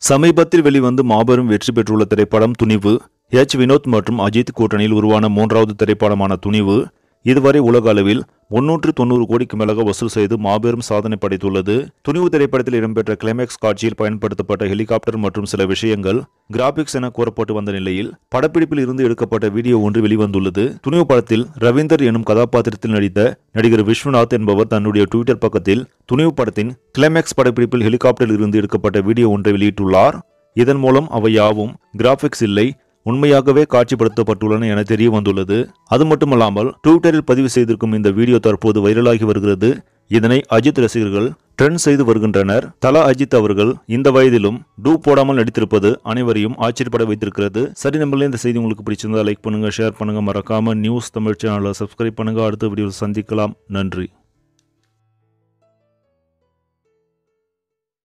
சமீபத்தில் வெளிவந்து மாபெரும் வெற்றி பெற்றுள்ள திரைப்படம் துணிவு எச் வினோத் மற்றும் அஜித் கூட்டணியில் உருவான மூன்றாவது திரைப்படமான துணிவு இதுவரை உலக அளவில் முன்னூற்று தொண்ணூறு கோடிக்கு மேலாக வசூல் செய்து மாபெரும் சாதனை படைத்துள்ளது துணிவு திரைப்படத்தில் இடம்பெற்ற கிளைமேக்ஸ் காட்சியில் பயன்படுத்தப்பட்ட ஹெலிகாப்டர் மற்றும் சில விஷயங்கள் கிராபிக்ஸ் என கூறப்பட்டு வந்த நிலையில் படப்பிடிப்பில் இருந்து எடுக்கப்பட்ட வீடியோ ஒன்று வெளிவந்துள்ளது துணிவு படத்தில் ரவீந்தர் எனும் கதாபாத்திரத்தில் நடித்த நடிகர் விஸ்வநாத் என்பவர் தன்னுடைய ட்விட்டர் பக்கத்தில் துணிவு படத்தின் கிளைமேக்ஸ் படப்பிடிப்பில் ஹெலிகாப்டரில் இருந்து எடுக்கப்பட்ட வீடியோ ஒன்றை வெளியிட்டுள்ளார் இதன் மூலம் அவை யாவும் கிராபிக்ஸ் இல்லை உண்மையாகவே காட்சிப்படுத்தப்பட்டுள்ளன என தெரிய வந்துள்ளது அது மட்டுமல்லாமல் ட்விட்டரில் பதிவு செய்திருக்கும் இந்த வீடியோ தற்போது வைரலாகி வருகிறது இதனை அஜித் ரசிகர்கள் ட்ரெண்ட் செய்து வருகின்றனர் தலா அஜித் அவர்கள் இந்த வயதிலும் டூ போடாமல் நடித்திருப்பது அனைவரையும் ஆச்சரியப்பட வைத்திருக்கிறது சரி நம்மளே இந்த செய்தி உங்களுக்கு பிடிச்சிருந்தா லைக் பண்ணுங்க ஷேர் பண்ணுங்க மறக்காம நியூஸ் தமிழ் சேனலை சப்ஸ்கிரைப் பண்ணுங்க அடுத்த வீடியோவில் சந்திக்கலாம் நன்றி